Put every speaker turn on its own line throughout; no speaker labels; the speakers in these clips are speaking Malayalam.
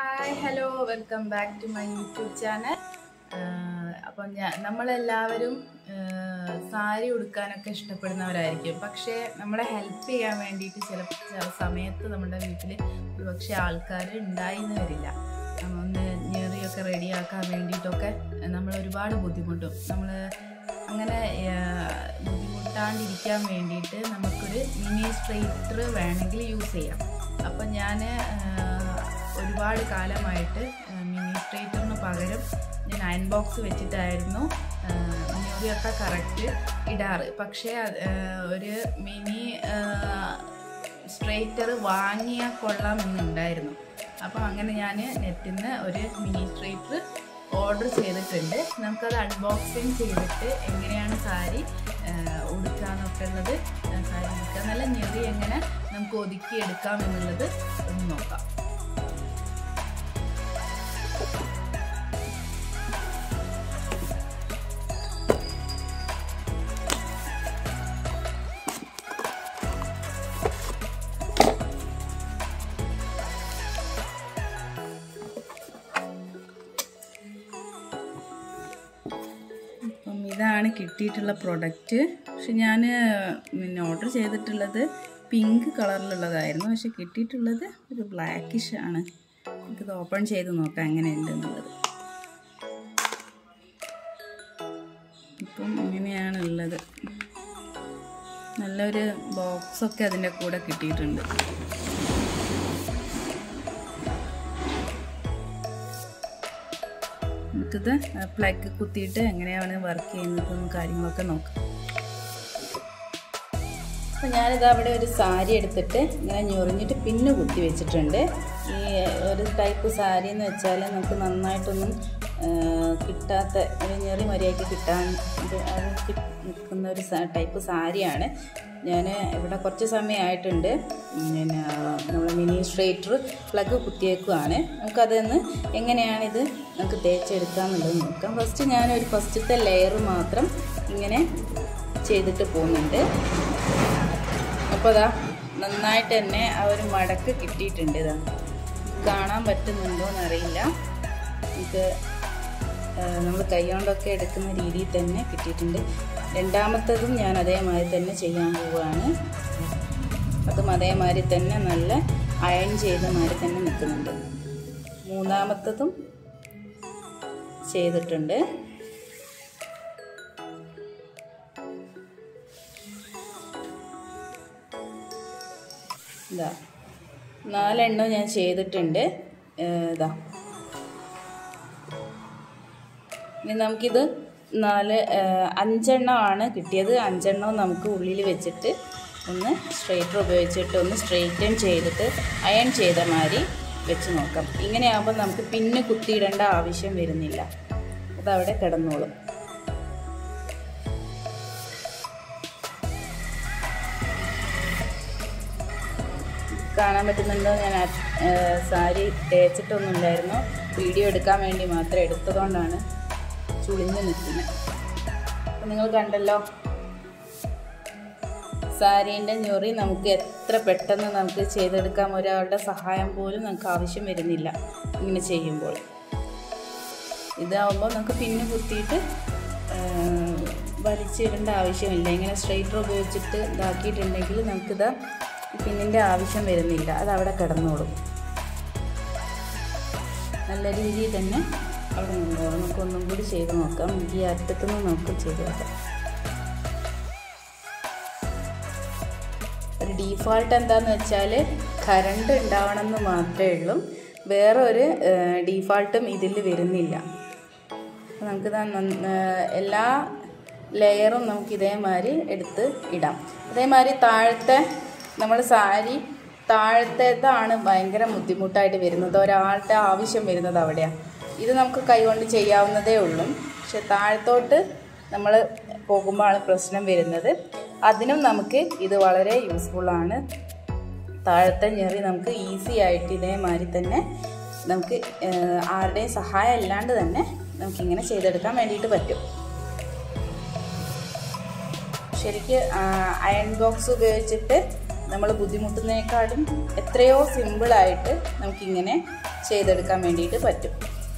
hi hello welcome back to my YouTube channel അപ്പം ഞാൻ നമ്മളെല്ലാവരും ആഹ് സാരി ഉടുക്കാനൊക്കെ ഇഷ്ടപ്പെടുന്നവരായിരിക്കും പക്ഷേ നമ്മളെ ഹെൽപ്പ് ചെയ്യാൻ വേണ്ടിയിട്ട് ചില ചില സമയത്ത് നമ്മുടെ വീട്ടിൽ ഒരുപക്ഷെ ആൾക്കാർ ഉണ്ടായിന്ന് വരില്ല നമ്മ ഒന്ന് ഞെറിയൊക്കെ റെഡിയാക്കാൻ വേണ്ടിയിട്ടൊക്കെ നമ്മൾ ഒരുപാട് ബുദ്ധിമുട്ടും നമ്മൾ അങ്ങനെ ആഹ് ബുദ്ധിമുട്ടാണ്ടിരിക്കാൻ വേണ്ടിയിട്ട് നമുക്കൊരു മിനി സ്ട്രെയിറ്റർ വേണമെങ്കിൽ യൂസ് ചെയ്യാം അപ്പം ഞാൻ ഒരുപാട് കാലമായിട്ട് മിനി സ്ട്രെയിറ്ററിന് പകരം ഞാൻ അയൺ ബോക്സ് വെച്ചിട്ടായിരുന്നു ഞൊറിയൊക്കെ കറക്റ്റ് ഇടാറ് പക്ഷേ അത്, ആഹ് ഒരു മിനി സ്ട്രെയിറ്റർ വാങ്ങിയാൽ കൊള്ളാമെന്നുണ്ടായിരുന്നു അപ്പം അങ്ങനെ ഞാൻ നെറ്റിൽ നിന്ന് ഒരു മിനി സ്ട്രെയിറ്റർ ഓർഡർ ചെയ്തിട്ടുണ്ട് നമുക്കത് അൺബോക്സിങ് ചെയ്തിട്ട് എങ്ങനെയാണ് സാരി ഉടുക്കാന്നൊക്കെ ഉള്ളത് ആ, സാരി ഉടുക്കുക നല്ല ഞെറി എങ്ങനെ നമുക്ക് ഒതുക്കി എടുക്കാം എന്നുള്ളത് ഒന്ന് നോക്കാം അപ്പം ഇതാണ് കിട്ടിയിട്ടുള്ള പ്രൊഡക്റ്റ് പക്ഷെ ഞാൻ പിന്നെ ഓർഡർ ചെയ്തിട്ടുള്ളത് പിങ്ക് കളറിലുള്ളതായിരുന്നു പക്ഷെ കിട്ടിയിട്ടുള്ളത് ഒരു ബ്ലാക്കിഷ് ആണ് നമുക്കിത് ഓപ്പൺ ചെയ്ത് നോക്കാം എങ്ങനെയുണ്ട് എന്നുള്ളത് ഇപ്പം ഇങ്ങനെയാണ് ഉള്ളത് നല്ലൊരു ബോക്സൊക്കെ അതിൻ്റെ കൂടെ കിട്ടിയിട്ടുണ്ട് നമുക്കിത് പ്ലഗ് കുത്തിയിട്ട് എങ്ങനെയാണ് വർക്ക് ചെയ്യുന്നതെന്നും കാര്യങ്ങളൊക്കെ നോക്കാം അപ്പോൾ ഞാനിത് അവിടെ ഒരു സാരി എടുത്തിട്ട് ഇങ്ങനെ ഞൊറിഞ്ഞിട്ട് പിന്ന് കുത്തി വെച്ചിട്ടുണ്ട് ഈ ഒരു ടൈപ്പ് സാരി എന്ന് വെച്ചാൽ നമുക്ക് നന്നായിട്ടൊന്നും ആ, കിട്ടാത്ത ഒരു ഞെറി മര്യാദയ്ക്ക് കിട്ടാൻ ഇത് അത് കി- നിൽക്കുന്ന ഒരു സാ- ടൈപ്പ് സാരിയാണ് ഞാൻ ഇവിടെ കുറച്ച് സമയമായിട്ടുണ്ട് പിന്നെ നമ്മൾ മിനി സ്ട്രേറ്റർ പ്ലഗ് കുത്തിയേക്കുവാണ് നമുക്കതൊന്ന് എങ്ങനെയാണിത് നമുക്ക് തേച്ചെടുക്കാമെന്നുള്ളത് നോക്കാം ഫസ്റ്റ് ഞാനൊരു ഫസ്റ്റത്തെ ലെയർ മാത്രം ഇങ്ങനെ ചെയ്തിട്ട് പോകുന്നുണ്ട് അപ്പോൾ അതാ നന്നായിട്ട് തന്നെ ആ ഒരു മടക്ക് കിട്ടിയിട്ടുണ്ട് ഇതാ കാണാൻ പറ്റുന്നുണ്ടോ എന്നറിയില്ല നമുക്ക് നമ്മൾ കൈകൊണ്ടൊക്കെ എടുക്കുന്ന രീതിയിൽ തന്നെ കിട്ടിയിട്ടുണ്ട് രണ്ടാമത്തതും ഞാൻ അതേമാതിരി തന്നെ ചെയ്യാൻ പോവുകയാണ് അതും അതേമാതിരി തന്നെ നല്ല അയൺ ചെയ്ത മാതിരി തന്നെ നിൽക്കുന്നുണ്ട് മൂന്നാമത്തതും ചെയ്തിട്ടുണ്ട് ഇതാ നാലെണ്ണം ഞാൻ ചെയ്തിട്ടുണ്ട് ഏഹ് ഇതാ ഇനി നമുക്കിത് നാല് ഏഹ് അഞ്ചെണ്ണമാണ് കിട്ടിയത് അഞ്ചെണ്ണം നമുക്ക് ഉള്ളിൽ വെച്ചിട്ട് ഒന്ന് സ്ട്രെയിറ്റർ ഉപയോഗിച്ചിട്ട് ഒന്ന് സ്ട്രെയിറ്റൻ ചെയ്തിട്ട് അയൺ ചെയ്ത മാതിരി വെച്ച് നോക്കാം ഇങ്ങനെയാകുമ്പോൾ നമുക്ക് പിന്നെ കുത്തിയിടേണ്ട ആവശ്യം വരുന്നില്ല അതവിടെ കിടന്നോളും കാണാൻ പറ്റുന്നുണ്ടോ ഞാൻ ആ, ഏഹ് സാരി തേച്ചിട്ടൊന്നുമില്ലായിരുന്നു വീഡിയോ എടുക്കാൻ വേണ്ടി മാത്രം എടുത്തതുകൊണ്ടാണ് ചുളിഞ്ഞ് നിൽക്കുന്നത് അപ്പം നിങ്ങൾ കണ്ടല്ലോ സാരീൻ്റെ ഞൊറി നമുക്ക് എത്ര പെട്ടെന്ന് നമുക്ക് ചെയ്തെടുക്കാം ഒരാളുടെ സഹായം പോലും നമുക്ക് ആവശ്യം വരുന്നില്ല ഇങ്ങനെ ചെയ്യുമ്പോൾ ഇതാവുമ്പോൾ നമുക്ക് പിന്നെ കുത്തിയിട്ട് ഏഹ്, വലിച്ചിടേണ്ട ആവശ്യമില്ല ഇങ്ങനെ സ്ട്രെയിറ്റർ ഉപയോഗിച്ചിട്ട് ഇതാക്കിയിട്ടുണ്ടെങ്കിൽ നമുക്കിത് പിന്നിൻ്റെ ആവശ്യം വരുന്നില്ല അത് അവിടെ കിടന്നോളും നല്ല രീതിയിൽ തന്നെ അവിടെ നിന്നോളും നമുക്ക് ഒന്നും കൂടി ചെയ്ത് നോക്കാം ഈ അറ്റത്തുനിന്ന് നമുക്ക് ചെയ്ത് നോക്കാം ഒരു ഡീഫാൾട്ട് എന്താന്ന് വെച്ചാൽ കറണ്ട് ഉണ്ടാവണം എന്ന് മാത്രമേ ഉള്ളൂ വേറെ ഒരു ഡീഫാൾട്ടും ഇതിൽ വരുന്നില്ല അപ്പോൾ നമുക്ക് ദാ നന്ന- ഏഹ് എല്ലാ ലെയറും നമുക്ക് ഇതേമാതിരി എടുത്ത് ഇടാം അതേമാതിരി താഴത്തെ നമ്മൾ സാരി താഴത്തേതാണ് ഭയങ്കര ബുദ്ധിമുട്ടായിട്ട് വരുന്നത് ഒരാളുടെ ആവശ്യം വരുന്നത് അവിടെയാണ് ഇത് നമുക്ക് കൈകൊണ്ട് ചെയ്യാവുന്നതേ ഉള്ളൂ പക്ഷെ താഴത്തോട്ട് നമ്മൾ പോകുമ്പോഴാണ് പ്രശ്നം വരുന്നത് അതിനും നമുക്ക് ഇത് വളരെ യൂസ്ഫുള്ളാണ് താഴത്തെ ഞെറി നമുക്ക് ഈസി ആയിട്ട് ഇതേമാതിരി തന്നെ നമുക്ക് ഏഹ്, ആരുടെയും സഹായം ഇല്ലാണ്ട് തന്നെ നമുക്കിങ്ങനെ ചെയ്തെടുക്കാൻ വേണ്ടിയിട്ട് പറ്റും ശരിക്ക് അയൺ ബോക്സ് ഉപയോഗിച്ചിട്ട് നമ്മൾ ബുദ്ധിമുട്ടുന്നതിനേക്കാളും എത്രയോ സിമ്പിളായിട്ട് നമുക്കിങ്ങനെ ചെയ്തെടുക്കാൻ വേണ്ടിയിട്ട് പറ്റും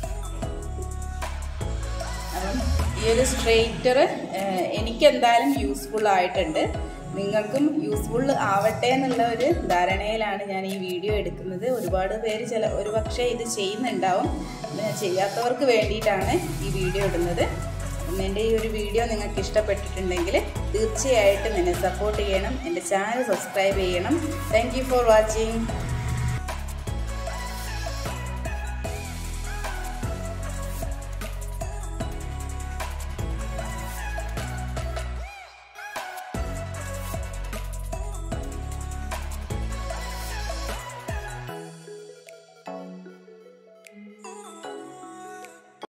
അപ്പം ഈ ഒരു സ്ട്രെയിറ്റർ എനിക്കെന്തായാലും യൂസ്ഫുൾ ആയിട്ടുണ്ട് നിങ്ങൾക്കും യൂസ്ഫുൾ ആവട്ടെ എന്നുള്ള ഒരു ധാരണയിലാണ് ഞാൻ ഈ വീഡിയോ എടുക്കുന്നത് ഒരുപാട് പേര് ചില ഒരു പക്ഷേ ഇത് ചെയ്യുന്നുണ്ടാവും ഏ, ചെയ്യാത്തവർക്ക് വേണ്ടിയിട്ടാണ് ഈ വീഡിയോ ഇടുന്നത് അപ്പം എൻ്റെ ഈ ഒരു വീഡിയോ നിങ്ങൾക്ക് ഇഷ്ടപ്പെട്ടിട്ടുണ്ടെങ്കിൽ തീർച്ചയായിട്ടും എന്നെ സപ്പോർട്ട് ചെയ്യണം എൻ്റെ ചാനൽ സബ്സ്ക്രൈബ് ചെയ്യണം താങ്ക് യു ഫോർ വാച്ചിങ്